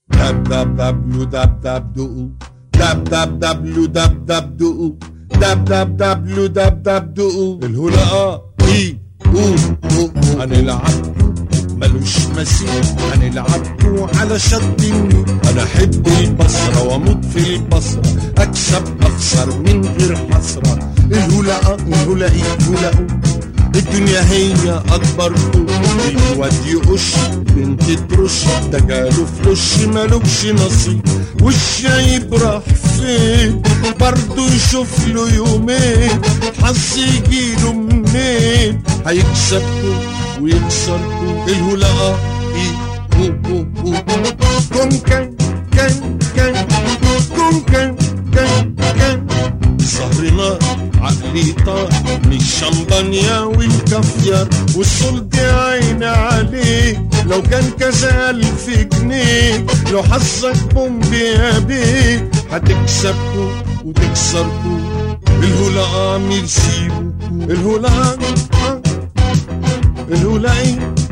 دب دب دبلو دب دب دو دب دب دبلو دب دب دو دب دب دبلو دب دب دو الهلاقة اي او او هنلعب ملوش مثيل هنلعبكوا على شط النيل انا احب البصرة واموت في البصرة اكسب اخسر من غير حسرة الهلاقة الهلاقي هلاقو الدنيا هي اكبر كون الواد يقش بنت ترش ده جاله فلوش مالوش نصيب والشايب راح فين برضه يشوف له يومين حظ يجيله منين هيكسبكوا ويكسركوا الهلاقة ايه هو هو هو كون كان كان كان كون كان كان كان سهرنا عقلي طار من الشمبانيا والكافيار والصلد عيني عليه لو كان كذا ألف جنيه لو حظك بومبي يا بيه هتكسبكوا وتكسركوا الهلا ميرسي بوكو الهلا الهلا ايه